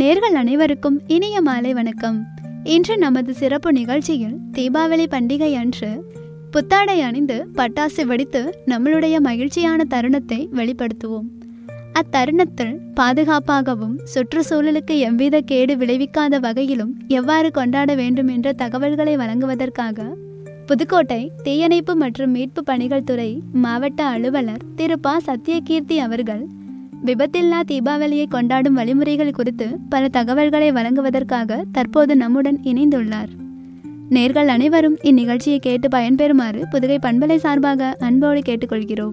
நேர்கள் அனைவருக்கும் இனிய மாலை வணக்கம் இன்று நமது சிறப்பு நிகழ்ச்சியில் தீபாவளி பண்டிகை அன்று புத்தாடை அணிந்து பட்டாசு வெடித்து நம்மளுடைய மகிழ்ச்சியான தருணத்தை வெளிப்படுத்துவோம் அத்தருணத்தில் பாதுகாப்பாகவும் சுற்றுச்சூழலுக்கு எவ்வித கேடு விளைவிக்காத வகையிலும் எவ்வாறு கொண்டாட வேண்டும் என்ற தகவல்களை வழங்குவதற்காக புதுக்கோட்டை தீயணைப்பு மற்றும் மீட்பு பணிகள் துறை மாவட்ட அலுவலர் திரு ப சத்யகீர்த்தி அவர்கள் விபத்தில்லா தீபாவளியை கொண்டாடும் வழிமுறைகள் குறித்து பல தகவல்களை வழங்குவதற்காக தற்போது நம்முடன் இணைந்துள்ளார் நேர்கள் அனைவரும் இந்நிகழ்ச்சியை கேட்டு பயன்பெறுமாறு புதுகை பண்பலை சார்பாக அன்போடு கேட்டுக்கொள்கிறோம்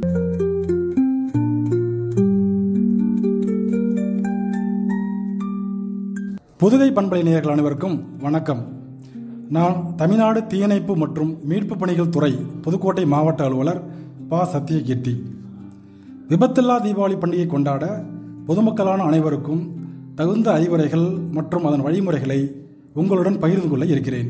புதுகை பண்பலை நேயர்கள் அனைவருக்கும் வணக்கம் நான் தமிழ்நாடு தீயணைப்பு மற்றும் மீட்பு பணிகள் துறை புதுக்கோட்டை மாவட்ட அலுவலர் ப சத்யகீர்த்தி விபத்தில்லா தீபாவளி பண்டிகை கொண்டாட பொதுமக்களான அனைவருக்கும் தகுந்த அறிவுரைகள் மற்றும் அதன் வழிமுறைகளை உங்களுடன் பகிர்ந்து கொள்ள இருக்கிறேன்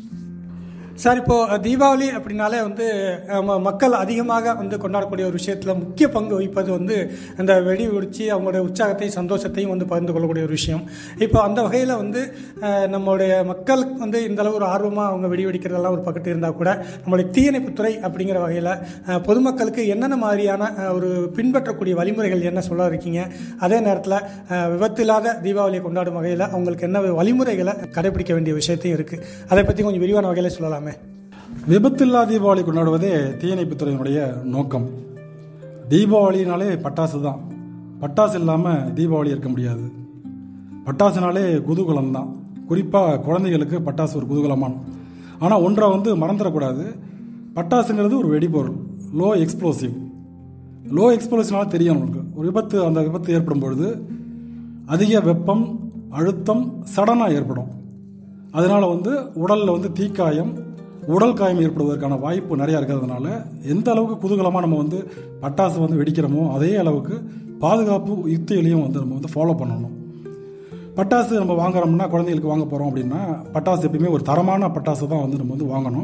சார் இப்போ தீபாவளி அப்படின்னாலே வந்து அஹ், ம- மக்கள் அதிகமாக வந்து கொண்டாடக்கூடிய ஒரு விஷயத்தில் முக்கிய பங்கு வகிப்பது வந்து அந்த வெடி வெடிச்சு அவங்களுடைய உற்சாகத்தையும் சந்தோஷத்தையும் வந்து பகிர்ந்து கொள்ளக்கூடிய ஒரு விஷயம் இப்போ அந்த வகையில் வந்து அஹ், நம்மளுடைய மக்கள் வந்து இந்த அளவு ஒரு ஆர்வமாக அவங்க வெடி வெடிக்கிறதெல்லாம் ஒரு பக்கத்து இருந்தால் கூட நம்மளுடைய தீயணைப்புத்துறை அப்படிங்கிற வகையில் அஹ், பொதுமக்களுக்கு என்னென்ன மாதிரியான அஹ், ஒரு பின்பற்றக்கூடிய வழிமுறைகள் என்ன சொல்ல இருக்கீங்க அதே நேரத்தில் விபத்தில்லாத தீபாவளியை கொண்டாடும் வகையில் அவங்களுக்கு என்ன வழிமுறைகளை கடைபிடிக்க வேண்டிய விஷயத்தையும் இருக்குது அதை பற்றி கொஞ்சம் விரிவான வகையில் சொல்லலாமே விபத்தில்லா தீபாவளி கொண்டாடுவதே தீயணைப்புத்துறையினுடைய நோக்கம் தீபாவளினாலே பட்டாசு தான் பட்டாசு இல்லாமல் தீபாவளி இருக்க முடியாது பட்டாசுனாலே குதூகலம் தான் குறிப்பாக குழந்தைகளுக்கு பட்டாசு ஒரு குதூகலமான ஆனால் ஒன்றை வந்து மறந்துடக்கூடாது பட்டாசுங்கிறது ஒரு வெடிபொருள் லோ எக்ஸ்ப்ளோசிவ் லோ எக்ஸ்ப்ளோசிவ்னால தெரியும் நமக்கு ஒரு விபத்து அந்த விபத்து ஏற்படும் பொழுது அதிக வெப்பம் அழுத்தம் சடனாக ஏற்படும் அதனால வந்து உடலில் வந்து தீக்காயம் உடல் காயம் ஏற்படுவதற்கான வாய்ப்பு நிறையா இருக்கிறதுனால எந்த அளவுக்கு குதூகலமாக நம்ம வந்து பட்டாசு வந்து வெடிக்கிறோமோ அதே அளவுக்கு பாதுகாப்பு யுக்திகளையும் வந்து நம்ம வந்து ஃபாலோ பண்ணணும் பட்டாசு நம்ம வாங்குறோம்னா குழந்தைகளுக்கு வாங்க போகிறோம் அப்படின்னா பட்டாசு எப்பயுமே ஒரு தரமான பட்டாசு தான் வந்து நம்ம வந்து வாங்கணும்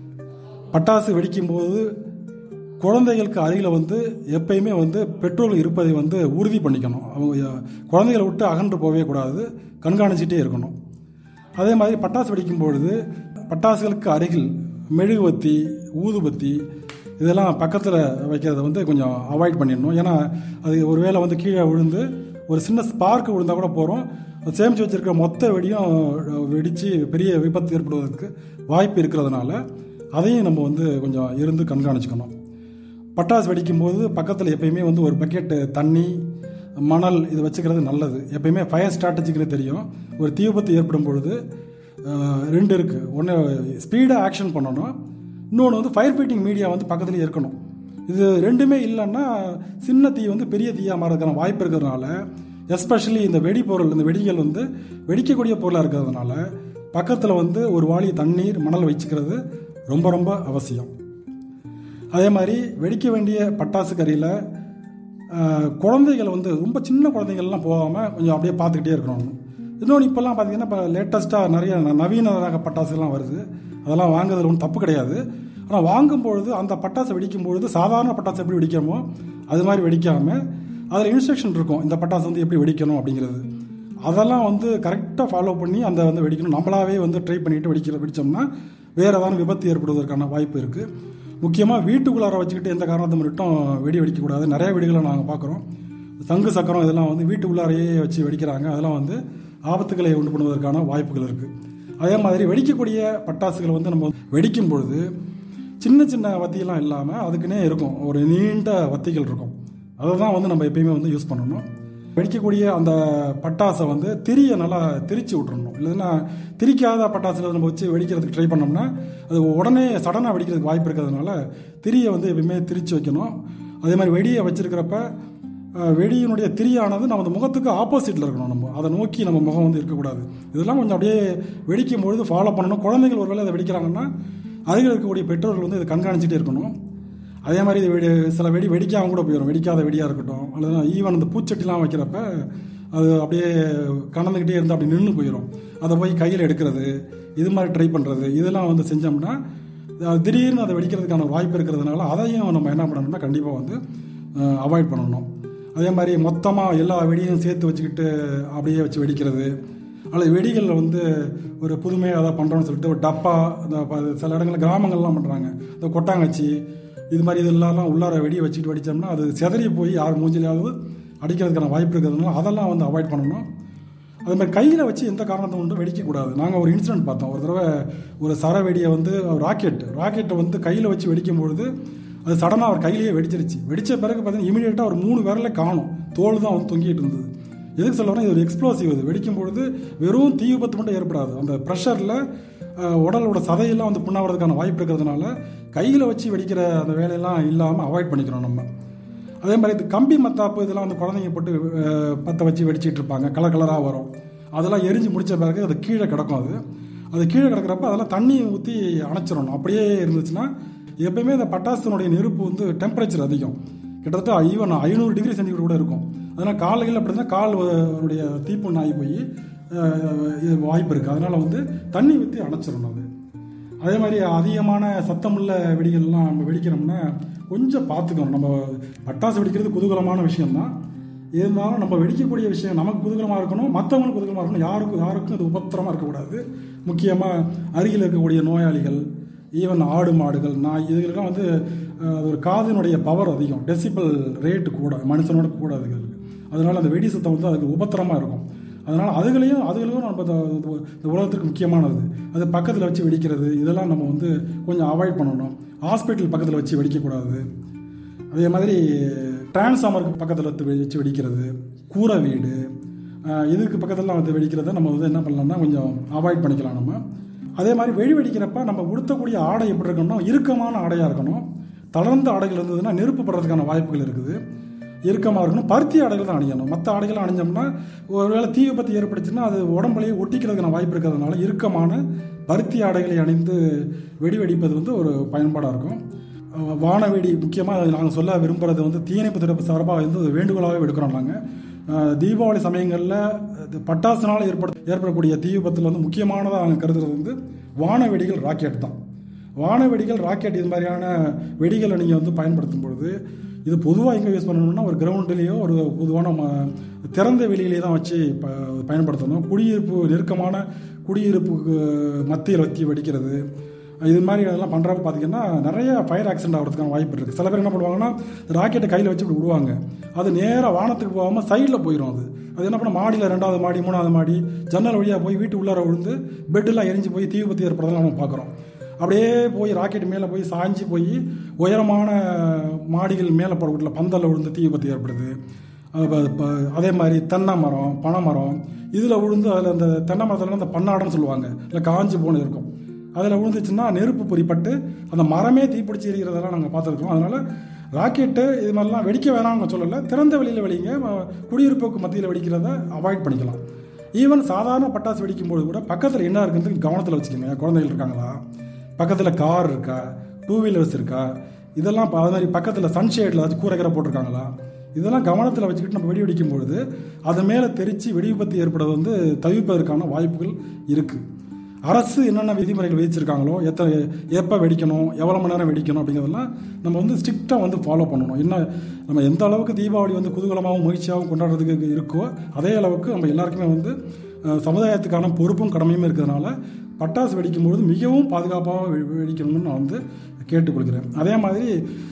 பட்டாசு வெடிக்கும்போது குழந்தைகளுக்கு அருகில் வந்து எப்பயுமே வந்து பெட்ரோல் இருப்பதை வந்து உறுதி பண்ணிக்கணும் அவங்க குழந்தைகளை விட்டு அகன்று போகவே கூடாது கண்காணிச்சிட்டே இருக்கணும் அதே மாதிரி பட்டாசு வெடிக்கும் பொழுது பட்டாசுகளுக்கு அருகில் மெழுகுவத்தி ஊதுபத்தி இதெல்லாம் பக்கத்தில் வைக்கிறத வந்து கொஞ்சம் அவாய்ட் பண்ணிடணும் ஏன்னா அது ஒருவேளை வந்து கீழே விழுந்து ஒரு சின்ன ஸ்பார்க் விழுந்தா கூட போகிறோம் அது சேமித்து வச்சிருக்கிற மொத்த வெடியும் வெடித்து பெரிய விபத்து ஏற்படுவதற்கு வாய்ப்பு இருக்கிறதுனால அதையும் நம்ம வந்து கொஞ்சம் இருந்து கண்காணிச்சுக்கணும் பட்டாசு வெடிக்கும்போது பக்கத்தில் எப்பயுமே வந்து ஒரு பக்கெட்டு தண்ணி மணல் இது வச்சுக்கிறது நல்லது எப்பயுமே ஃபயர் ஸ்ட்ராட்டஜிக்கிறது தெரியும் ஒரு தீ விபத்து ஏற்படும் பொழுது அஹ், ரெண்டு இருக்குது ஒன்று ஸ்பீடாக ஆக்ஷன் பண்ணணும் இன்னொன்று வந்து ஃபயர் ஃபைட்டிங் மீடியா வந்து பக்கத்துலேயே இருக்கணும் இது ரெண்டுமே இல்லைன்னா சின்ன தீ வந்து பெரிய தீயாக மாறதுக்கான வாய்ப்பு இருக்கிறதுனால எஸ்பெஷலி இந்த வெடிபொருள் இந்த வெடிகள் வந்து வெடிக்கக்கூடிய பொருளாக இருக்கிறதுனால பக்கத்தில் வந்து ஒரு வாளி தண்ணீர் மணல் வச்சுக்கிறது ரொம்ப ரொம்ப அவசியம் அதே மாதிரி வெடிக்க வேண்டிய பட்டாசு கறியில் குழந்தைகள் வந்து ரொம்ப சின்ன குழந்தைகள்லாம் போகாமல் கொஞ்சம் அப்படியே பார்த்துக்கிட்டே இருக்கணும் இன்னொன்று இப்போல்லாம் பார்த்தீங்கன்னா இப்போ லேட்டஸ்ட்டாக நிறைய ந- நவீன ரக பட்டாசுலாம் வருது அதெல்லாம் வாங்குறதுல ஒன்றும் தப்பு கிடையாது ஆனால் வாங்கும் பொழுது அந்த பட்டாசு வெடிக்கும் பொழுது சாதாரண பட்டாசு எப்படி வெடிக்கிறோமோ அது மாதிரி வெடிக்காமல் அதில் இன்ஸ்ட்ரக்ஷன் இருக்கும் இந்த பட்டாசு வந்து எப்படி வெடிக்கணும் அப்படிங்கிறது அதெல்லாம் வந்து கரெக்டாக ஃபாலோ பண்ணி அந்த வந்து வெடிக்கணும் நம்மளாவே வந்து ட்ரை பண்ணிட்டு வெடிக்கிற வெடித்தோம்னா வேறு ஏதாவது விபத்து ஏற்படுவதற்கான வாய்ப்பு இருக்குது முக்கியமாக வீட்டுக்குள்ளார வச்சுக்கிட்டு எந்த காரணத்தை மட்டும் வெடி வெடிக்கக்கூடாது நிறைய வெடிகளை நாங்கள் பார்க்குறோம் சங்கு சக்கரம் இதெல்லாம் வந்து வீட்டுக்குள்ளாரையே வச்சு வெடிக்கிறாங்க அதெல்லாம் வந்து ஆபத்துகளை உண்டு பண்ணுவதற்கான வாய்ப்புகள் இருக்குது அதே மாதிரி வெடிக்கக்கூடிய பட்டாசுகள் வந்து நம்ம வெடிக்கும் பொழுது சின்ன சின்ன வத்தியெல்லாம் இல்லாமல் அதுக்குன்னே இருக்கும் ஒரு நீண்ட வத்திகள் இருக்கும் அதை தான் வந்து நம்ம எப்பயுமே வந்து யூஸ் பண்ணணும் வெடிக்கக்கூடிய அந்த பட்டாசை வந்து திரியை நல்லா திரிச்சு விட்டுறணும் இல்லைன்னா திரிக்காத பட்டாசுல நம்ம வச்சு வெடிக்கிறதுக்கு ட்ரை பண்ணோம்னா அது உடனே சடனாக வெடிக்கிறதுக்கு வாய்ப்பு இருக்கிறதுனால திரியை வந்து எப்பயுமே திரிச்சு வைக்கணும் அதே மாதிரி வெடியை வச்சிருக்கிறப்ப அஹ், வெடியினுடைய திரியானது நம்ம முகத்துக்கு ஆப்போசிட்டில் இருக்கணும் நம்ம அதை நோக்கி நம்ம முகம் வந்து இருக்கக்கூடாது இதெல்லாம் கொஞ்சம் அப்படியே வெடிக்கும் பொழுது ஃபாலோ பண்ணணும் குழந்தைகள் ஒருவேளை அதை வெடிக்கிறாங்கன்னா அருகில் இருக்கக்கூடிய பெற்றோர்கள் வந்து இதை கண்காணிச்சிட்டே இருக்கணும் அதே மாதிரி இது வெடி சில வெடி வெடிக்காம கூட போயிடும் வெடிக்காத வெடியாக இருக்கட்டும் அல்லது ஈவன் அந்த பூச்சட்டிலாம் வைக்கிறப்ப அது அப்படியே கலந்துக்கிட்டே இருந்து அப்படி நின்று போயிடும் அதை போய் கையில் எடுக்கிறது இது மாதிரி ட்ரை பண்ணுறது இதெல்லாம் வந்து செஞ்சோம்னா அது திடீர்னு அதை வெடிக்கிறதுக்கான வாய்ப்பு இருக்கிறதுனால அதையும் நம்ம என்ன பண்ணணும்னா கண்டிப்பாக வந்து அவாய்ட் பண்ணணும் அதே மாதிரி மொத்தமாக எல்லா வெடியும் சேர்த்து வச்சுக்கிட்டு அப்படியே வச்சு வெடிக்கிறது அல்லது வெடிகளில் வந்து ஒரு புதுமையாக அதை பண்ணுறோன்னு சொல்லிட்டு ஒரு டப்பா இந்த ப- சில இடங்களில் கிராமங்கள்லாம் பண்ணுறாங்க இந்த கொட்டாங்கச்சி இது மாதிரி இதெல்லாம் உள்ளார வெடியை வச்சுக்கிட்டு வெடித்தோம்னா அது செதறி போய் யார் மூஞ்சிலையாவது அடிக்கிறதுக்கான வாய்ப்பு இருக்கிறதுனால அதெல்லாம் வந்து அவாய்ட் பண்ணணும் அது மாதிரி கையில் வச்சு எந்த காரணத்தை கொண்டு வெடிக்கக்கூடாது நாங்கள் ஒரு இன்சிடென்ட் பார்த்தோம் ஒரு தடவை ஒரு சர வெடியை வந்து ராக்கெட் ராக்கெட்டை வந்து கையில் வச்சு வெடிக்கும் பொழுது அது சடனாக அவர் கையிலேயே வெடிச்சிருச்சு வெடிச்ச பிறகு பார்த்தீங்கன்னா இமீடியட்டாக ஒரு மூணு விரல காணும் தோல் தான் வந்து தொங்கிட்டு இருந்தது எதுக்கு சொல்ல இது ஒரு எக்ஸ்ப்ளோசிவ் இது வெடிக்கும் பொழுது வெறும் தீ விபத்து மட்டும் ஏற்படாது அந்த ப்ரெஷரில் உடலோட சதையெல்லாம் வந்து புண்ணாகிறதுக்கான வாய்ப்பு இருக்கிறதுனால கையில் வச்சு வெடிக்கிற அந்த வேலையெல்லாம் இல்லாமல் அவாய்ட் பண்ணிக்கிறோம் நம்ம அதே மாதிரி இது கம்பி மத்தாப்பு இதெல்லாம் வந்து குழந்தைங்க போட்டு அஹ், பற்ற வச்சு வெடிச்சிட்டு இருப்பாங்க கலர் கலராக வரும் அதெல்லாம் எரிஞ்சு முடிச்ச பிறகு அது கீழே கிடக்கும் அது அது கீழே கிடக்கிறப்ப அதெல்லாம் தண்ணி ஊற்றி அணைச்சிடணும் அப்படியே இருந்துச்சுன்னா எப்பயுமே இந்த பட்டாசுனுடைய நெருப்பு வந்து டெம்பரேச்சர் அதிகம் கிட்டத்தட்ட ஈவன் ஐநூறு டிகிரி சென்டிகிரேட் கூட இருக்கும் அதனால் காலையில் அப்படி இருந்தால் கால் உடைய தீப்புண்ணு ஆகி போய் அஹ், இது வாய்ப்பு இருக்குது அதனால் வந்து தண்ணி ஊற்றி அணைச்சிடணும் அது அதே மாதிரி அதிகமான சத்தமுள்ள வெடிகள்லாம் நம்ம வெடிக்கிறோம்னா கொஞ்சம் பார்த்துக்கணும் நம்ம பட்டாசு வெடிக்கிறது குதூகலமான விஷயம்தான் இருந்தாலும் நம்ம வெடிக்கக்கூடிய விஷயம் நமக்கு குதூகலமாக இருக்கணும் மற்றவங்களுக்கு குதூகலமாக இருக்கணும் யாருக்கும் யாருக்கும் இது உபத்திரமாக இருக்கக்கூடாது முக்கியமாக அருகில் இருக்கக்கூடிய நோயாளிகள் ஈவன் ஆடு மாடுகள் நாய் இதுகளுக்கெல்லாம் வந்து அஹ், அது ஒரு காதினுடைய பவர் அதிகம் டெசிபிள் ரேட்டு கூட மனுஷனோட கூட அதுகளுக்கு அதனால அந்த வெடி சத்தம் வந்து அதுக்கு உபத்திரமாக இருக்கும் அதனால் அதுகளையும் அதுகளும் நம்ம இந்த இந்த உலகத்திற்கு முக்கியமானது அது பக்கத்தில் வச்சு வெடிக்கிறது இதெல்லாம் நம்ம வந்து கொஞ்சம் அவாய்ட் பண்ணணும் ஹாஸ்பிட்டல் பக்கத்தில் வச்சு வெடிக்கக்கூடாது அதே மாதிரி டிரான்ஸ்ஃபார்மருக்கு பக்கத்தில் வந்து வெ- வச்சு வெடிக்கிறது கூரை வீடு ஆஹ் இதுக்கு பக்கத்துலலாம் வந்து வெடிக்கிறத நம்ம வந்து என்ன பண்ணலாம்னா கொஞ்சம் அவாய்ட் பண்ணிக்கலாம் நம்ம அதே மாதிரி வெடி வெடிக்கிறப்ப நம்ம உடுத்தக்கூடிய ஆடை எப்படி இருக்கணும்னா இறுக்கமான ஆடையாக இருக்கணும் தளர்ந்த ஆடைகள் இருந்ததுன்னா நெருப்பு படுறதுக்கான வாய்ப்புகள் இருக்குது இறுக்கமாக இருக்கணும் பருத்தி ஆடைகள் தான் அணியணும் மற்ற ஆடைகள் அணிஞ்சோம்னா ஒருவேளை தீ விபத்து ஏற்பட்டுச்சுன்னா அது உடம்புலையே ஒட்டிக்கிறதுக்கான வாய்ப்பு இருக்கிறதுனால இறுக்கமான பருத்தி ஆடைகளை அணிந்து வெடி வெடிப்பது வந்து ஒரு பயன்பாடாக இருக்கும் அஹ் வானவெடி முக்கியமாக நாங்கள் சொல்ல விரும்புகிறது வந்து தீயணைப்பு துறை சார்பாக வந்து ஒரு வேண்டுகோளாகவே எடுக்கிறோம் நாங்கள் அஹ் தீபாவளி சமயங்களில் பட்டாசுனால் ஏற்பட ஏற்படக்கூடிய தீ விபத்தில் வந்து முக்கியமானதாக நாங்கள் கருதுறது வந்து வானவெடிகள் ராக்கெட் தான் வானவெடிகள் ராக்கெட் இது மாதிரியான வெடிகளை நீங்கள் வந்து பயன்படுத்தும் பொழுது இது பொதுவாக எங்கே யூஸ் பண்ணணும்னா ஒரு கிரவுண்ட்லேயோ ஒரு பொதுவான ம- திறந்த வெளியிலே தான் வச்சு ப பயன்படுத்தணும் குடியிருப்பு நெருக்கமான குடியிருப்புக்கு மத்தியில் வச்சு வெடிக்கிறது இது மாதிரி இதெல்லாம் பண்ணுறப்ப பார்த்தீங்கன்னா நிறைய ஃபயர் ஆக்சிடென்ட் ஆகிறதுக்கான வாய்ப்பு இருக்குது சில பேர் என்ன பண்ணுவாங்கன்னா ராக்கெட்டை கையில் வச்சு இப்படி விடுவாங்க அது நேராக வானத்துக்கு போகாமல் சைடில் போயிடும் அது அது என்ன பண்ண மாடியில் ரெண்டாவது மாடி மூணாவது மாடி ஜன்னல் வழியாக போய் வீட்டு உள்ளார விழுந்து பெட்டெல்லாம் எரிஞ்சு போய் தீ விபத்து ஏற்படுறதெல்லாம் நம்ம பார்க்குறோம் அப்படியே போய் ராக்கெட் மேலே போய் சாஞ்சு போய் உயரமான மாடிகள் மேலே போடக்கூடிய பந்தலில் விழுந்து தீ விபத்து ஏற்படுது அது ப- ப- அதே மாதிரி தென்னை மரம் பனை மரம் இதில் விழுந்து அதில் அந்த தென்னை மரத்தில் அந்த பன்னாடன்னு சொல்லுவாங்க இல்லை காஞ்சு போன இருக்கும் அதில் விழுந்துச்சுன்னா நெருப்பு பொறிப்பட்டு அந்த மரமே தீப்பிடிச்சி எரிகிறதெல்லாம் நாங்கள் பார்த்துருக்கோம் அதனால் ராக்கெட்டு இது மாதிரிலாம் வெடிக்க வேணாம்னு சொல்லலை திறந்த வெளியில் வெடிங்க ம- குடியிருப்புக்கு மத்தியில் வெடிக்கிறத அவாய்ட் பண்ணிக்கலாம் ஈவன் சாதாரண பட்டாசு வெடிக்கும்போது கூட பக்கத்தில் என்ன இருக்குன்னு கவனத்தில் வச்சுக்கோங்க குழந்தைகள் இருக்காங்களா பக்கத்தில் கார் இருக்கா டூ வீலர்ஸ் இருக்கா இதெல்லாம் இப்போ அது மாதிரி பக்கத்தில் சன்ஷேடில் ஏதாச்சும் கூரைக்கரை போட்டிருக்காங்களா இதெல்லாம் கவனத்தில் வச்சுக்கிட்டு நம்ம வெடி வெடிக்கும் பொழுது அது மேலே தெரித்து வெடி விபத்து ஏற்படுவது வந்து தவிர்ப்பதற்கான வாய்ப்புகள் இருக்குது அரசு என்னென்ன விதிமுறைகள் விதிச்சிருக்காங்களோ எத்தனை எப்போ வெடிக்கணும் எவ்வளோ மணி நேரம் வெடிக்கணும் அப்படிங்கிறதெல்லாம் நம்ம வந்து ஸ்ட்ரிக்டாக வந்து ஃபாலோ பண்ணணும் என்ன நம்ம எந்த அளவுக்கு தீபாவளி வந்து குதூகலமாகவும் மகிழ்ச்சியாகவும் கொண்டாடுறதுக்கு இருக்கோ அதே அளவுக்கு நம்ம எல்லாருக்குமே வந்து அஹ், சமுதாயத்துக்கான பொறுப்பும் கடமையும் இருக்கிறதுனால பட்டாசு வெடிக்கும்பொழுது மிகவும் பாதுகாப்பாக வெ- வெடிக்கணும்னு நான் வந்து கேட்டுக்கொள்கிறேன் அதே மாதிரி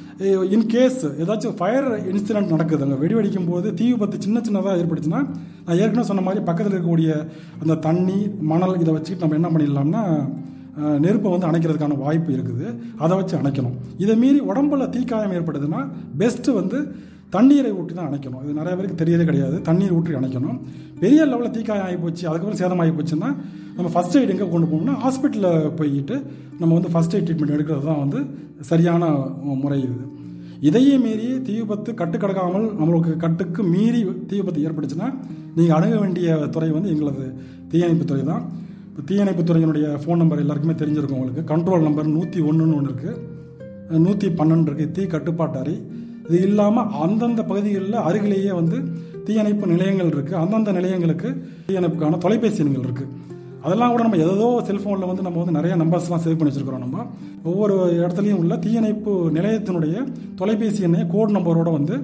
இன்கேஸ் ஏதாச்சும் ஃபயர் இன்சிடென்ட் நடக்குது அங்கே வெடி வெடிக்கும் போது தீ விபத்து சின்ன சின்னதாக ஏற்பட்டுச்சுன்னா நான் ஏற்கனவே சொன்ன மாதிரி பக்கத்தில் இருக்கக்கூடிய அந்த தண்ணி மணல் இதை வச்சுக்கிட்டு நம்ம என்ன பண்ணிடலாம்னா அஹ், நெருப்பை வந்து அணைக்கிறதுக்கான வாய்ப்பு இருக்குது அதை வச்சு அணைக்கணும் இதை மீறி உடம்புல தீக்காயம் ஏற்படுதுன்னா பெஸ்ட்டு வந்து தண்ணீரை ஊற்றி தான் அணைக்கணும் இது நிறைய பேருக்கு தெரியவே கிடையாது தண்ணீர் ஊற்றி அணைக்கணும் பெரிய லெவலில் தீக்காயம் ஆகி போச்சு அதுக்கப்புறம் சேதம் ஆகி போச்சுன்னா நம்ம ஃபஸ்ட் எய்ட் எங்கே கொண்டு போகணும்னா ஹாஸ்பிட்டலில் போய்கிட்டு நம்ம வந்து ஃபஸ்ட் எய்ட் ட்ரீட்மெண்ட் எடுக்கிறது தான் வந்து சரியான முறை இது இதையே மீறி தீ விபத்து கட்டுக்கடக்காமல் நம்மளுக்கு கட்டுக்கு மீறி தீ விபத்து ஏற்பட்டுச்சுன்னா நீங்கள் அணுக வேண்டிய துறை வந்து எங்களது தீயணைப்பு துறை தான் இப்போ தீயணைப்பு துறையினுடைய ஃபோன் நம்பர் எல்லாருக்குமே தெரிஞ்சிருக்கும் உங்களுக்கு கண்ட்ரோல் நம்பர் நூற்றி ஒன்றுன்னு ஒன்று இருக்குது நூற்றி பன்னெண்டு இருக்குது தீ கட்டுப்பாட்டு அறை இது இல்லாமல் அந்தந்த பகுதிகளில் அருகிலேயே வந்து தீயணைப்பு நிலையங்கள் இருக்குது அந்தந்த நிலையங்களுக்கு தீயணைப்புக்கான தொலைபேசி எண்கள் இருக்குது அதெல்லாம் கூட நம்ம ஏதோ செல்ஃபோனில் வந்து நம்ம வந்து நிறைய நம்பர்ஸ்லாம் சேவ் பண்ணி வச்சிருக்கிறோம் நம்ம ஒவ்வொரு இடத்துலையும் உள்ள தீயணைப்பு நிலையத்தினுடைய தொலைபேசி எண்ணை கோட் நம்பரோட வந்து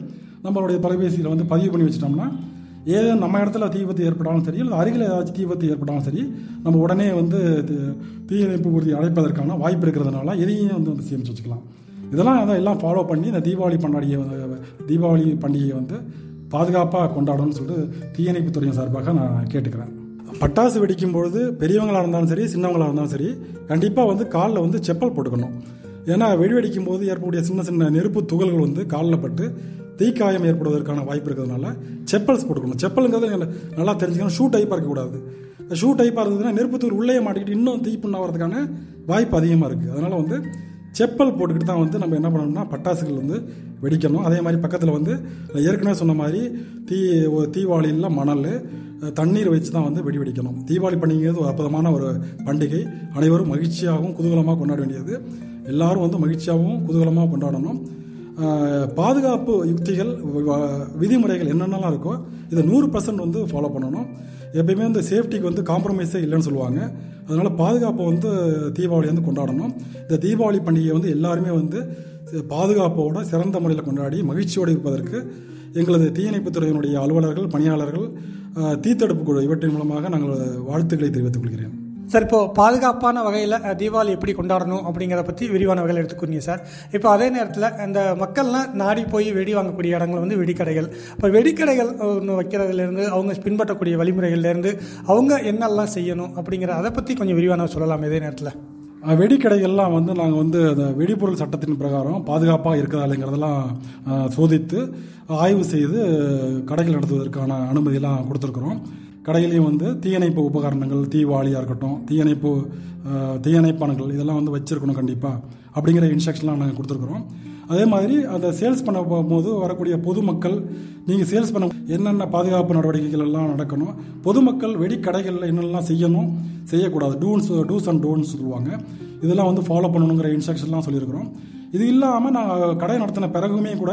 நம்மளுடைய தொலைபேசியில் வந்து பதிவு பண்ணி வச்சிட்டோம்னா ஏதோ நம்ம இடத்துல தீ விபத்து ஏற்பட்டாலும் சரி அல்லது அருகில் ஏதாச்சும் தீ விபத்து ஏற்பட்டாலும் சரி நம்ம உடனே வந்து தி- தீயணைப்பு ஊர்தி அழைப்பதற்கான வாய்ப்பு இருக்கிறதுனால எதையும் வந்து வந்து சேமித்து வச்சுக்கலாம் இதெல்லாம் அதான் எல்லாம் ஃபாலோ பண்ணி இந்த தீபாவளி பண்டிகையை வந்து- தீபாவளி பண்டிகையை வந்து பாதுகாப்பாக கொண்டாடணும்னு சொல்லிட்டு தீயணைப்பு துறையின் சார்பாக நான் கேட்டுக்கிறேன் பட்டாசு வெடிக்கும் பொழுது பெரியவங்களாக இருந்தாலும் சரி சின்னவங்களாக இருந்தாலும் சரி கண்டிப்பாக வந்து காலில் வந்து செப்பல் போட்டுக்கணும் ஏன்னா வெடி வெடிக்கும் போது ஏற்படக்கூடிய சின்ன சின்ன நெருப்பு துகள்கள் வந்து காலில் பட்டு தீக்காயம் ஏற்படுவதற்கான வாய்ப்பு இருக்கிறதுனால செப்பல்ஸ் போட்டுக்கணும் செப்பலுங்கிறது நீங்க நல்லா தெரிஞ்சுக்கணும் ஷூ டைப்பாக இருக்கக்கூடாது ஷூ டைப்பாக இருந்ததுன்னா நெருப்பு தூள் உள்ளே மாட்டிக்கிட்டு இன்னும் தீப்புண்ணாகிறதுக்கான வாய்ப்பு அதிகமாக இருக்குது அதனால் வந்து செப்பல் போட்டுக்கிட்டு தான் வந்து நம்ம என்ன பண்ணணும்னா பட்டாசுகள் வந்து வெடிக்கணும் அதே மாதிரி பக்கத்தில் வந்து நான் ஏற்கனவே சொன்ன மாதிரி தீ ஒரு தீபாவளியில் மணல் அஹ், தண்ணீர் வச்சு தான் வந்து வெடி வெடிக்கணும் தீபாவளி பண்டிகைங்கிறது ஒரு அற்புதமான ஒரு பண்டிகை அனைவரும் மகிழ்ச்சியாகவும் குதூகலமாக கொண்டாட வேண்டியது எல்லாரும் வந்து மகிழ்ச்சியாகவும் குதூகலமாக கொண்டாடணும் அஹ், பாதுகாப்பு யுக்திகள் வ- விதிமுறைகள் என்னென்னலாம் இருக்கோ இதை நூறு பர்சன்ட் வந்து ஃபாலோ பண்ணணும் எப்பயுமே இந்த சேஃப்டிக்கு வந்து காம்ப்ரமைஸே இல்லைன்னு சொல்லுவாங்க அதனால பாதுகாப்பை வந்து தீபாவளி வந்து கொண்டாடணும் இந்த தீபாவளி பண்டிகையை வந்து எல்லாருமே வந்து பாதுகாப்போட சிறந்த முறையில் கொண்டாடி மகிழ்ச்சியோடு இருப்பதற்கு எங்களது தீயணைப்புத் துறையினுடைய அலுவலர்கள் பணியாளர்கள் அஹ், தீத்தடுப்பு குழு இவற்றின் மூலமாக நாங்கள் வாழ்த்துக்களை தெரிவித்துக் கொள்கிறேன் சார் இப்போ பாதுகாப்பான வகையில் தீபாவளி எப்படி கொண்டாடணும் அப்படிங்கிறத பற்றி விரிவான வகையில் எடுத்துக்கிறீங்க சார் இப்போ அதே நேரத்தில் இந்த மக்கள்லாம் நாடி போய் வெடி வாங்கக்கூடிய இடங்கள் வந்து வெடிக்கடைகள் இப்போ வெடிக்கடைகள் ஒன்று வைக்கிறதுலேருந்து அவங்க பின்பற்றக்கூடிய வழிமுறைகள்லேருந்து அவங்க என்னெல்லாம் செய்யணும் அப்படிங்கிற அதை பற்றி கொஞ்சம் விரிவான சொல்லலாம் இதே நேரத்தில் அஹ், வெடிக்கடைகள்லாம் வந்து நாங்கள் வந்து அந்த வெடிபொருள் சட்டத்தின் பிரகாரம் பாதுகாப்பாக இருக்குதா இல்லைங்கிறதெல்லாம் அஹ், சோதித்து ஆய்வு செய்து கடைகள் நடத்துவதற்கான அனுமதியெல்லாம் கொடுத்துருக்குறோம் கடையிலையும் வந்து தீயணைப்பு உபகரணங்கள் தீவாளியாக இருக்கட்டும் தீயணைப்பு அஹ், தீயணைப்பான்கள் இதெல்லாம் வந்து வச்சிருக்கணும் கண்டிப்பாக அப்படிங்கிற இன்ஸ்ட்ரக்ஷன்லாம் நாங்கள் கொடுத்துருக்குறோம் அதே மாதிரி அந்த சேல்ஸ் பண்ண போகும்போது வரக்கூடிய பொதுமக்கள் நீங்கள் சேல்ஸ் பண்ண என்னென்ன பாதுகாப்பு நடவடிக்கைகள் எல்லாம் நடக்கணும் பொதுமக்கள் வெடிக்கடைகளில் என்னெல்லாம் செய்யணும் செய்யக்கூடாது டூன்ஸ் டூஸ் அண்ட் டோன்ஸ் சொல்லுவாங்க இதெல்லாம் வந்து ஃபாலோ பண்ணணுங்கிற இன்ஸ்ட்ரக்ஷன்லாம் சொல்லியிருக்கிறோம் இது இல்லாமல் நான் கடை நடத்தின பிறகுமே கூட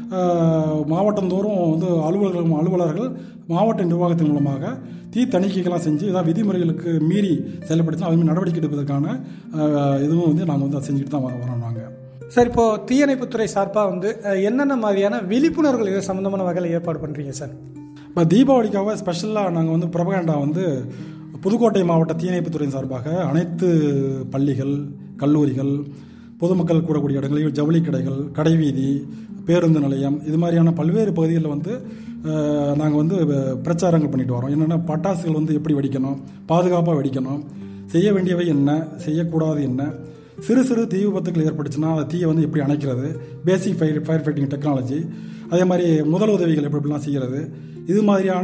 ஆஹ், மாவட்டந்தோறும் வந்து அலுவலர்கள் அலுவலர்கள் மாவட்ட நிர்வாகத்தின் மூலமாக தீ தணிக்கைகள்லாம் செஞ்சு ஏதாவது விதிமுறைகளுக்கு மீறி செயல்படுத்தினா அதுமாதிரி நடவடிக்கை எடுப்பதற்கான ஆஹ், இதுவும் வந்து நாங்கள் வந்து அதை செஞ்சுட்டு தான் வ- வரோம் நாங்கள் சார் இப்போ தீயணைப்புத்துறை சார்பாக வந்து அஹ், என்னென்ன மாதிரியான விழிப்புணர்வுகள் இது சம்மந்தமான வகையில் ஏற்பாடு பண்ணுறீங்க சார் இப்போ தீபாவளிக்காக ஸ்பெஷலாக நாங்கள் வந்து பிரபகண்டா வந்து புதுக்கோட்டை மாவட்ட தீயணைப்புத்துறையின் சார்பாக அனைத்து பள்ளிகள் கல்லூரிகள் பொதுமக்கள் கூடக்கூடிய இடங்களில் ஜவுளி கடைகள் கடைவீதி பேருந்து நிலையம் இது மாதிரியான பல்வேறு பகுதிகளில் வந்து நாங்கள் வந்து அஹ், பிரச்சாரங்கள் பண்ணிட்டு வரோம் என்னென்னா பட்டாசுகள் வந்து எப்படி வெடிக்கணும் பாதுகாப்பாக வெடிக்கணும் செய்ய வேண்டியவை என்ன செய்யக்கூடாது என்ன சிறு சிறு தீ விபத்துகள் ஏற்பட்டுச்சுன்னா அந்த தீயை வந்து எப்படி அணைக்கிறது basic fire fire fighting technology அதே மாதிரி முதல் உதவிகள் எப்படி எப்படிலாம் செய்கிறது இது மாதிரியான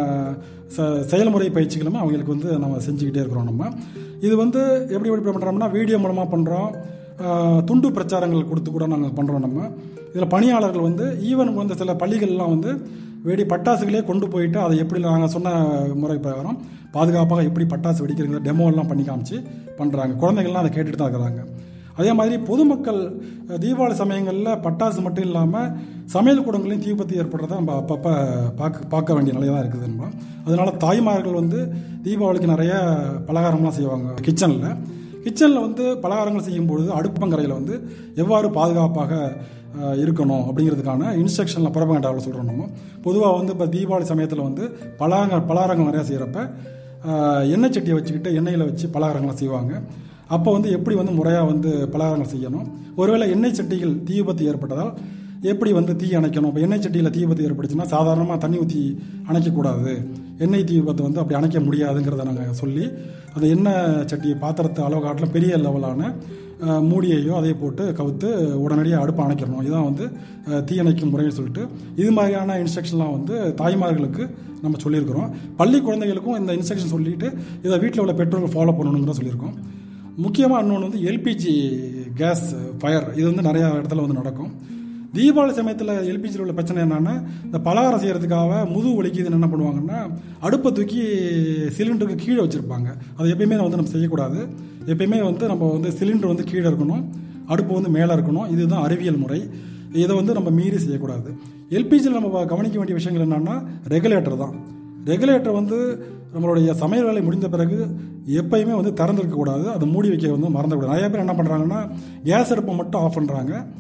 ச செயல்முறை பயிற்சிகளுமே அவங்களுக்கு வந்து நம்ம செஞ்சுக்கிட்டே இருக்கிறோம் நம்ம இது வந்து எப்படி எப்படி பண்ணுறோம்னா வீடியோ மூலமாக பண்ணுறோம் துண்டு பிரச்சாரங்கள் கொடுத்து கூட நாங்கள் பண்ணுறோம் நம்ம இதில் பணியாளர்கள் வந்து ஈவன் வந்து சில பள்ளிகள்லாம் வந்து வெடி பட்டாசுகளே கொண்டு போயிட்டு அதை எப்படி நாங்கள் சொன்ன முறை பிரகாரம் பாதுகாப்பாக எப்படி பட்டாசு வெடிக்கிறீங்க டெமோ எல்லாம் பண்ணி காமிச்சு பண்ணுறாங்க குழந்தைகள்லாம் அதை கேட்டுட்டு தான் இருக்கிறாங்க அதே மாதிரி பொதுமக்கள் அஹ், தீபாவளி சமயங்களில் பட்டாசு மட்டும் இல்லாமல் சமையல் கூடங்களையும் தீபத்து ஏற்படுறத நம்ம அப்பப்போ பார்க்க பார்க்க வேண்டிய நிலை தான் இருக்குது நம்ம அதனால தாய்மார்கள் வந்து தீபாவளிக்கு நிறைய பலகாரம்லாம் செய்வாங்க கிச்சனில் கிச்சனில் வந்து பலகாரங்கள் செய்யும்பொழுது அடுப்பங்கரையில் வந்து எவ்வாறு பாதுகாப்பாக அஹ், இருக்கணும் அப்படிங்கிறதுக்கான இன்ஸ்ட்ரக்ஷனில் புறப்பகண்டாவில் சொல்கிறோம் நம்ம பொதுவாக வந்து இப்போ தீபாவளி சமயத்தில் வந்து பலகாரங்கள் பலகாரங்கள் நிறையா செய்கிறப்ப ஆஹ் எண்ணெய் சட்டியை வச்சுக்கிட்டு எண்ணெயில் வச்சு பலகாரங்களை செய்வாங்க அப்போ வந்து எப்படி வந்து முறையாக வந்து பலகாரங்கள் செய்யணும் ஒருவேளை எண்ணெய் சட்டிகள் தீ விபத்து ஏற்பட்டதால் எப்படி வந்து தீ அணைக்கணும் இப்போ எண்ணெய் சட்டியில் தீ விபத்து ஏற்பட்டுச்சுன்னா சாதாரணமாக தண்ணி ஊற்றி அணைக்கக்கூடாது எண்ணெய் தீ விபத்து வந்து அப்படி அணைக்க முடியாதுங்கிறத நாங்கள் சொல்லி அந்த எண்ணெய் சட்டி பாத்திரத்தை அளவு காட்டில் பெரிய லெவலான அஹ், மூடியையோ அதை போட்டு கவுத்து உடனடியாக அடுப்பை அணைக்கிறணும் இதுதான் வந்து அஹ், தீ அணைக்கும் முறைன்னு சொல்லிட்டு இது மாதிரியான இன்ஸ்ட்ரக்ஷன்லாம் வந்து தாய்மார்களுக்கு நம்ம சொல்லியிருக்கிறோம் பள்ளி குழந்தைகளுக்கும் இந்த இன்ஸ்ட்ரக்ஷன் சொல்லிட்டு இதை வீட்டில் உள்ள பெற்றோர்கள் ஃபாலோ பண்ணணுங்கிற சொல்லியிருக்கோம் முக்கியமாக இன்னொன்று வந்து எல்பிஜி கேஸ் ஃபயர் இது வந்து நிறையா இடத்துல வந்து நடக்கும் தீபாவளி சமயத்தில் எல்பிஜியில் உள்ள பிரச்சனை என்னன்னா இந்த பலகாரம் செய்கிறதுக்காக முதுகு வலிக்குதுன்னு என்ன பண்ணுவாங்கன்னா அடுப்பை தூக்கி சிலிண்டருக்கு கீழே வச்சுருப்பாங்க அது எப்பயுமே வந்து நம்ம செய்யக்கூடாது எப்பயுமே வந்து நம்ம வந்து சிலிண்டர் வந்து கீழே இருக்கணும் அடுப்பு வந்து மேலே இருக்கணும் இதுதான் அறிவியல் முறை இதை வந்து நம்ம மீறி செய்யக்கூடாது எல்பிஜியில் நம்ம கவனிக்க வேண்டிய விஷயங்கள் என்னன்னா ரெகுலேட்டர் தான் ரெகுலேட்டர் வந்து நம்மளுடைய சமையல் வேலை முடிந்த பிறகு எப்பயுமே வந்து திறந்திருக்க கூடாது அதை மூடி வைக்க வந்து மறந்துவிடாது நிறைய பேர் என்ன பண்ணுறாங்கன்னா கேஸ் அடுப்பை மட்டும் ஆஃப் பண்ணுறாங்க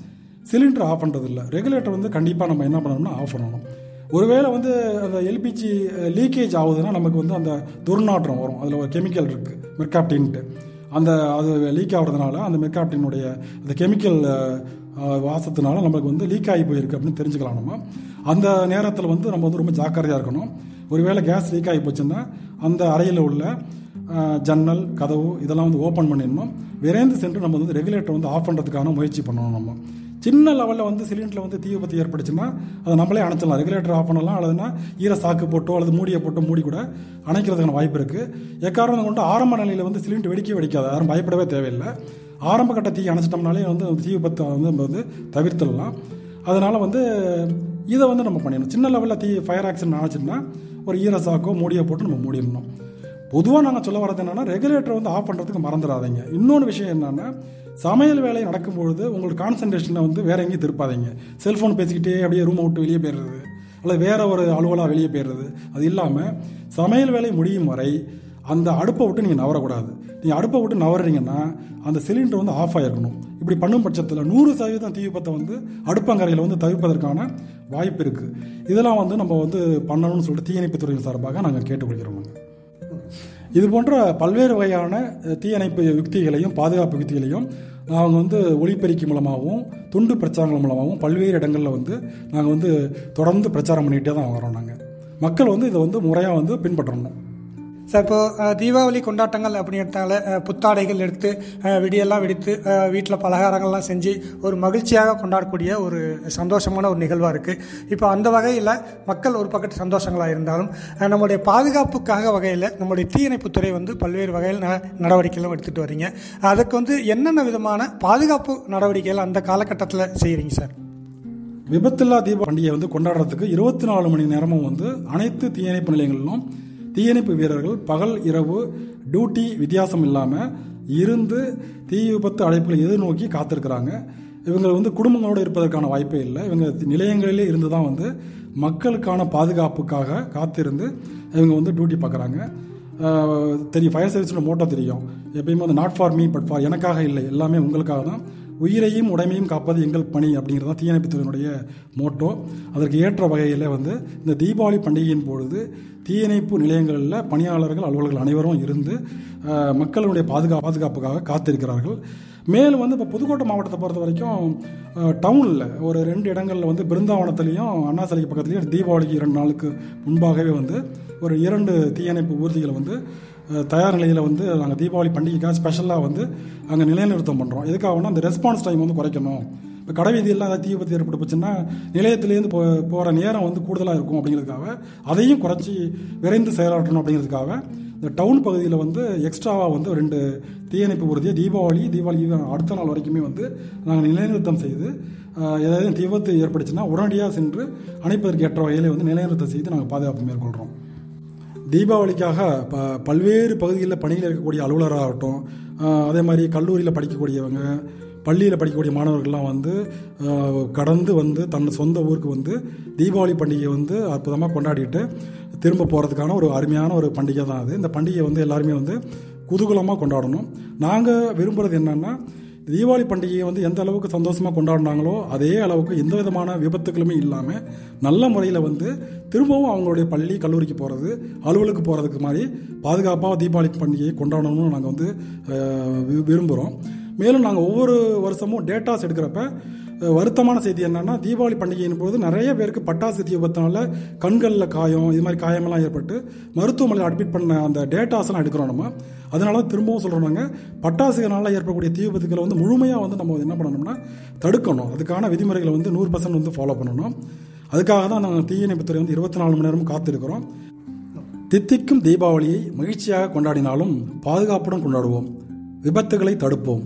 சிலிண்டர் ஆஃப் பண்ணுறது இல்லை ரெகுலேட்டர் வந்து கண்டிப்பாக நம்ம என்ன பண்ணணும்னா ஆஃப் பண்ணணும் ஒருவேளை வந்து அந்த எல்பிஜி லீக்கேஜ் ஆகுதுன்னா நமக்கு வந்து அந்த துர்நாற்றம் வரும் அதில் ஒரு கெமிக்கல் இருக்குது மெர்காப்டின்ட்டு அந்த அது லீக் ஆகிறதுனால அந்த மெர்காப்டினுடைய அந்த கெமிக்கல் வாசத்தினால நமக்கு வந்து லீக் ஆகி போயிருக்கு அப்படின்னு தெரிஞ்சுக்கலாம் நம்ம அந்த நேரத்தில் வந்து நம்ம வந்து ரொம்ப ஜாக்கிரதையாக இருக்கணும் ஒருவேளை கேஸ் லீக் ஆகி போச்சுன்னா அந்த அறையில் உள்ள அஹ், ஜன்னல் கதவு இதெல்லாம் வந்து ஓப்பன் பண்ணிடணும் விரைந்து சென்று நம்ம வந்து ரெகுலேட்டர் வந்து ஆஃப் பண்ணுறதுக்கான முயற்சி பண்ணணும் நம்ம சின்ன லெவலில் வந்து சிலிண்டரில் வந்து தீ விபத்து ஏற்பட்டுச்சுன்னா அதை நம்மளே அணைச்சிடலாம் ரெகுலேட்டர் ஆஃப் பண்ணலாம் அல்லதுன்னா ஈர சாக்கு போட்டோ அல்லது மூடியை போட்டோ மூடி கூட அணைக்கிறதுக்கான வாய்ப்பு இருக்குது எக்காரணம் கொண்டு ஆரம்ப நிலையில் வந்து சிலிண்டர் வெடிக்க வெடிக்காது யாரும் பயப்படவே தேவையில்லை ஆரம்ப கட்ட தீ அணைச்சிட்டோம்னாலே வந்து அந்த தீ விபத்தை வந்து நம்ம வந்து தவிர்த்துடலாம் அதனால் வந்து இதை வந்து நம்ம பண்ணிடணும் சின்ன லெவலில் தீ ஃபயர் ஆக்சிடென்ட் ஆச்சுன்னா ஒரு ஈர சாக்கோ மூடியை போட்டு நம்ம மூடிடணும் பொதுவாக நாங்கள் சொல்ல வரது என்னன்னா ரெகுலேட்டர் வந்து ஆஃப் பண்ணுறதுக்கு மறந்துடாதீங்க இன்னொன்று விஷயம் என்னன்னா சமையல் வேலை நடக்கும்பொழுது உங்களுக்கு கான்சன்ட்ரேஷனை வந்து வேற எங்கேயும் திருப்பாதீங்க செல்ஃபோன் பேசிக்கிட்டே அப்படியே ரூமை விட்டு வெளியே போயிடுறது அல்லது வேற ஒரு அலுவலாக வெளியே போயிடுறது அது இல்லாமல் சமையல் வேலை முடியும் வரை அந்த அடுப்பை விட்டு நீங்கள் நவரக்கூடாது நீங்கள் அடுப்பை விட்டு நவறீங்கன்னா அந்த சிலிண்டர் வந்து ஆஃப் ஆகிருக்கணும் இப்படி பண்ணும் பட்சத்தில் நூறு சதவீதம் தீ விபத்தை வந்து அடுப்பங்கரையில் வந்து தவிர்ப்பதற்கான வாய்ப்பு இருக்குது இதெல்லாம் வந்து நம்ம வந்து பண்ணணும்னு சொல்லிட்டு தீயணைப்புத் துறையின் சார்பாக நாங்கள் கேட்டுக்கொள்கிறோம் நாங்கள் இது போன்ற பல்வேறு வகையான அஹ், தீயணைப்பு யுக்திகளையும் பாதுகாப்பு யுக்திகளையும் நாங்கள் வந்து ஒளிப்பெருக்கி மூலமாகவும் துண்டு பிரச்சாரங்கள் மூலமாகவும் பல்வேறு இடங்களில் வந்து நாங்கள் வந்து தொடர்ந்து பிரச்சாரம் பண்ணிகிட்டே தான் வரோம் நாங்கள் மக்கள் வந்து இதை வந்து முறையாக வந்து பின்பற்றணும் சார் இப்போ அஹ், தீபாவளி கொண்டாட்டங்கள் அப்படின்றதால அஹ், புத்தாடைகள் எடுத்து அஹ், வெடியெல்லாம் வெடித்து வீட்டில் பலகாரங்கள்லாம் செஞ்சு ஒரு மகிழ்ச்சியாக கொண்டாடக்கூடிய ஒரு சந்தோஷமான ஒரு நிகழ்வாக இருக்குது இப்போ அந்த வகையில் மக்கள் ஒரு பக்கத்து சந்தோஷங்களாக இருந்தாலும் அஹ், நம்முடைய பாதுகாப்புக்காக வகையில் நம்முடைய தீயணைப்புத்துறை வந்து பல்வேறு வகையில் ந நடவடிக்கைகளும் எடுத்துகிட்டு வரீங்க அதுக்கு வந்து என்னென்ன விதமான பாதுகாப்பு நடவடிக்கைகள் அந்த காலகட்டத்தில் செய்கிறீங்க சார் விபத்தில்லா தீப பண்டிகையை வந்து கொண்டாடுறதுக்கு இருபத்தி நாலு மணி நேரமும் வந்து அனைத்து தீயணைப்பு நிலையங்களிலும் தீயணைப்பு வீரர்கள் பகல் இரவு டியூட்டி வித்தியாசம் இல்லாமல் இருந்து தீ விபத்து அழைப்புகளை எதிர்நோக்கி காத்திருக்கிறாங்க இவங்க வந்து குடும்பங்களோடு இருப்பதற்கான வாய்ப்பே இல்லை இவங்க நிலையங்களிலே இருந்து தான் வந்து மக்களுக்கான பாதுகாப்புக்காக காத்திருந்து இவங்க வந்து டியூட்டி பார்க்குறாங்க ஆஹ் தெரியும் ஃபயர் சர்வீஸோட மோட்டோ தெரியும் எப்பயுமே வந்து not for me but for எனக்காக இல்லை எல்லாமே உங்களுக்காக தான் உயிரையும் உடைமையும் காப்பது எங்கள் பணி அப்படிங்கிறது தான் தீயணைப்புத்துறையினுடைய மோட்டோ அதற்கு ஏற்ற வகையில் வந்து இந்த தீபாவளி பண்டிகையின் பொழுது தீயணைப்பு நிலையங்களில் பணியாளர்கள் அலுவலர்கள் அனைவரும் இருந்து ஆஹ் மக்களுடைய பாதுகா பாதுகாப்புக்காக காத்திருக்கிறார்கள் மேலும் வந்து இப்போ புதுக்கோட்டை மாவட்டத்தை பொறுத்த வரைக்கும் டவுனில் ஒரு ரெண்டு இடங்களில் வந்து பிருந்தாவனத்துலேயும் அண்ணா சிலைக்கு பக்கத்துலேயும் தீபாவளிக்கு இரண்டு நாளுக்கு முன்பாகவே வந்து ஒரு இரண்டு தீயணைப்பு ஊர்திகளை வந்து அஹ், தயார் நிலையில் வந்து நாங்கள் தீபாவளி பண்டிகைக்காக ஸ்பெஷலாக வந்து அங்கே நிலைநிறுத்தம் பண்ணுறோம் எதுக்காகனா அந்த ரெஸ்பான்ஸ் டைம் வந்து குறைக்கணும் இப்போ கடை வீதியெல்லாம் ஏதாவது தீ விபத்து ஏற்பட்டு போச்சுன்னா நிலையத்திலேருந்து போ போகிற நேரம் வந்து கூடுதலாக இருக்கும் அப்படிங்கிறதுக்காக அதையும் குறைச்சி விரைந்து செயலாற்றணும் அப்படிங்கிறதுக்காக இந்த டவுன் பகுதியில் வந்து எக்ஸ்ட்ராவாக வந்து ரெண்டு தீயணைப்பு ஊர்தியை தீபாவளி தீபாவளி அடுத்த நாள் வரைக்குமே வந்து நாங்கள் நிலைநிறுத்தம் செய்து ஆஹ், ஏதாவது தீ விபத்து ஏற்பட்டுச்சுன்னா உடனடியாக சென்று அணைப்பதற்கு ஏற்ற வகையில் வந்து நிலைநிறுத்தம் செய்து நாங்கள் பாதுகாப்பு மேற்கொள்கிறோம் தீபாவளிக்காக ப பல்வேறு பகுதிகளில் பணியில் இருக்கக்கூடிய அலுவலராகட்டும் ஆஹ், அதே மாதிரி கல்லூரியில் படிக்கக்கூடியவங்க பள்ளியில் படிக்கக்கூடிய மாணவர்கள்லாம் வந்து ஆஹ், கடந்து வந்து தன் சொந்த ஊருக்கு வந்து தீபாவளி பண்டிகையை வந்து அற்புதமாக கொண்டாடிட்டு திரும்ப போகிறதுக்கான ஒரு அருமையான ஒரு பண்டிகை தான் அது இந்த பண்டிகையை வந்து எல்லாருமே வந்து குதூகலமாக கொண்டாடணும் நாங்கள் விரும்புகிறது என்னென்னா தீபாவளி பண்டிகையை வந்து எந்த அளவுக்கு சந்தோஷமாக கொண்டாடினாங்களோ அதே அளவுக்கு எந்த விதமான விபத்துகளுமே இல்லாமல் நல்ல முறையில் வந்து திரும்பவும் அவங்களுடைய பள்ளி கல்லூரிக்கு போகிறது அலுவலுக்கு போகிறதுக்கு மாதிரி பாதுகாப்பாக தீபாவளி பண்டிகையை கொண்டாடணும்னு நாங்கள் வந்து அஹ், வி- விரும்புகிறோம் மேலும் நாங்கள் ஒவ்வொரு வருஷமும் டேட்டாஸ் எடுக்கிறப்ப அஹ், வருத்தமான செய்தி என்னன்னா தீபாவளி பண்டிகையின் போது நிறைய பேருக்கு பட்டாசு தீ விபத்தினால கண்களில் காயம் இது மாதிரி காயமெல்லாம் ஏற்பட்டு மருத்துவமனையில் அட்மிட் பண்ண அந்த டேட்டாஸ்லாம் எடுக்கிறோம் நம்ம அதனால தான் திரும்பவும் சொல்கிறோம் நாங்கள் பட்டாசுகளால் ஏற்படக்கூடிய தீ விபத்துக்களை வந்து முழுமையாக வந்து நம்ம என்ன பண்ணணும்னா தடுக்கணும் அதுக்கான விதிமுறைகளை வந்து நூறு பர்சன்ட் வந்து ஃபாலோ பண்ணணும் அதுக்காக தான் நாங்கள் தீயணைப்புத்துறை வந்து இருபத்தி நாலு மணி நேரமும் காத்திருக்கிறோம் தித்திக்கும் தீபாவளியை மகிழ்ச்சியாக கொண்டாடினாலும் பாதுகாப்புடன் கொண்டாடுவோம் விபத்துகளை தடுப்போம்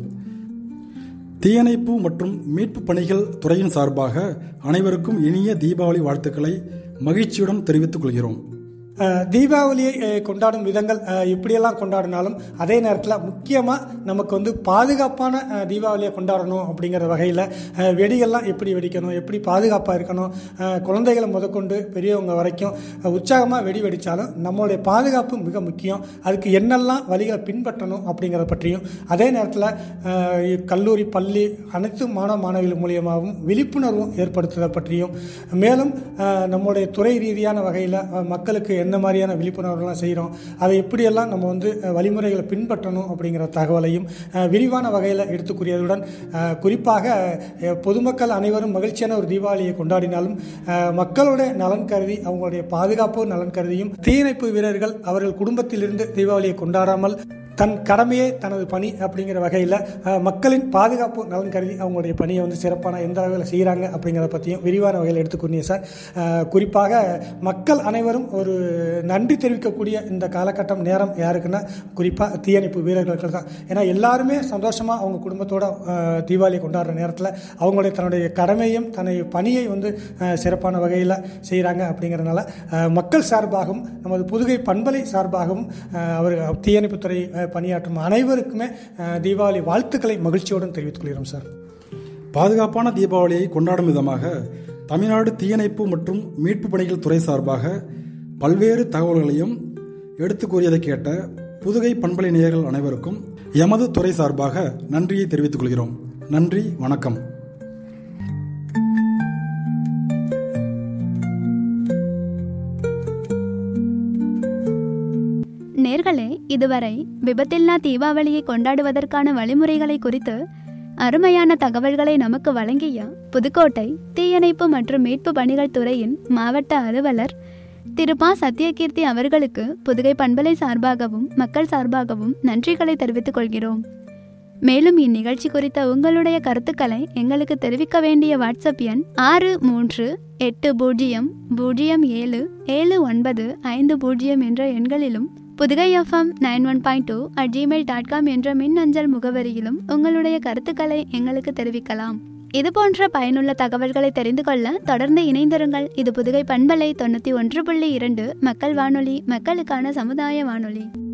தீயணைப்பு மற்றும் மீட்பு பணிகள் துறையின் சார்பாக அனைவருக்கும் இனிய தீபாவளி வாழ்த்துக்களை மகிழ்ச்சியுடன் தெரிவித்துக் கொள்கிறோம் அஹ் தீபாவளியை அஹ், கொண்டாடும் விதங்கள் அஹ், எப்படியெல்லாம் கொண்டாடினாலும் அதே நேரத்தில் முக்கியமாக நமக்கு வந்து பாதுகாப்பான அஹ், தீபாவளியை கொண்டாடணும் அப்படிங்கிற வகையில் அஹ், வெடிகள்லாம் எப்படி வெடிக்கணும் எப்படி பாதுகாப்பாக இருக்கணும் அஹ், குழந்தைகளை முதற்கொண்டு பெரியவங்க வரைக்கும் உற்சாகமாக வெடி வெடித்தாலும் நம்மளுடைய பாதுகாப்பு மிக முக்கியம் அதுக்கு என்னெல்லாம் வழிகளை பின்பற்றணும் அப்படிங்கிறத பற்றியும் அதே நேரத்தில் கல்லூரி பள்ளி அனைத்து மாணவ மாணவிகள் மூலியமாகவும் விழிப்புணர்வும் ஏற்படுத்துதல் பற்றியும் மேலும் அஹ், நம்முடைய துறை ரீதியான வகையில் மக்களுக்கு என்ன மாதிரியான விழிப்புணர்வுலாம் செய்கிறோம் அதை எப்படியெல்லாம் நம்ம வந்து அஹ், வழிமுறைகளை பின்பற்றணும் அப்படிங்கிற தகவலையும் அஹ், விரிவான வகையில் எடுத்துக்கூறியதுடன் அஹ், குறிப்பாக அஹ், பொதுமக்கள் அனைவரும் மகிழ்ச்சியான ஒரு தீபாவளியை கொண்டாடினாலும் அஹ், மக்களுடைய நலன் கருதி அவங்களுடைய பாதுகாப்பு நலன் கருதியும் தீயணைப்பு வீரர்கள் அவர்கள் குடும்பத்திலிருந்து தீபாவளியை கொண்டாடாமல் தன் கடமையே தனது பணி அப்படிங்கிற வகையில் மக்களின் பாதுகாப்பு நலன் கருதி அவங்களுடைய பணியை வந்து சிறப்பான எந்த வகையில் செய்கிறாங்க அப்படிங்கிறத பற்றியும் விரிவான வகையில் எடுத்துக்கொண்டீங்க சார் அஹ், குறிப்பாக மக்கள் அனைவரும் ஒரு நன்றி தெரிவிக்கக்கூடிய இந்த காலகட்டம் நேரம் யாருக்குன்னா குறிப்பாக தீயணைப்பு வீரர்களுக்கு தான் ஏன்னா எல்லாருமே சந்தோஷமாக அவங்க குடும்பத்தோட அஹ், தீபாவளி கொண்டாடுற நேரத்தில் அவங்களுடைய தன்னுடைய கடமையும் தன்னுடைய பணியை வந்து அஹ், சிறப்பான வகையில் செய்கிறாங்க அப்படிங்கிறதுனால அஹ், மக்கள் சார்பாகவும் நமது புதுகை பண்பலை சார்பாகவும் அஹ், அவர் தீயணைப்புத்துறை அஹ், பணியாற்றும் அனைவருக்குமே அஹ், தீபாவளி வாழ்த்துக்களை மகிழ்ச்சியுடன் தெரிவித்துக் கொள்கிறோம் சார் பாதுகாப்பான தீபாவளியை கொண்டாடும் விதமாக தமிழ்நாடு தீயணைப்பு மற்றும் மீட்பு பணிகள் துறை சார்பாக பல்வேறு தகவல்களையும் எடுத்து கூறியதை கேட்ட புதுகை பண்பலை நேயர்கள் அனைவருக்கும் எமது துறை சார்பாக நன்றியை தெரிவித்துக் கொள்கிறோம் நன்றி வணக்கம் நேர்களே இதுவரை விபத்தில்லா தீபாவளியை கொண்டாடுவதற்கான வழிமுறைகளை குறித்து அருமையான தகவல்களை நமக்கு வழங்கிய புதுக்கோட்டை தீயணைப்பு மற்றும் மீட்பு பணிகள் துறையின் மாவட்ட அலுவலர் திரு ப சத்யகீர்த்தி அவர்களுக்கு புதுகை பண்பலை சார்பாகவும் மக்கள் சார்பாகவும் நன்றிகளை தெரிவித்துக் கொள்கிறோம் மேலும் இந்நிகழ்ச்சி குறித்த உங்களுடைய கருத்துக்களை எங்களுக்கு தெரிவிக்க வேண்டிய வாட்ஸ்அப் எண் ஆறு மூன்று எட்டு பூஜ்ஜியம் பூஜ்ஜியம் ஏழு ஏழு ஒன்பது ஐந்து பூஜ்ஜியம் என்ற எண்களிலும் Pudugai FM nine one point two at Gmail dot com என்ற மின்னஞ்சல் முகவரியிலும் உங்களுடைய கருத்துக்களை எங்களுக்கு தெரிவிக்கலாம் இது போன்ற பயனுள்ள தகவல்களை தெரிந்து கொள்ள தொடர்ந்து இணைந்திருங்கள் இது புதுகை பண்பலை தொண்ணூற்றி ஒன்று புள்ளி இரண்டு மக்கள் வானொலி மக்களுக்கான சமுதாய வானொலி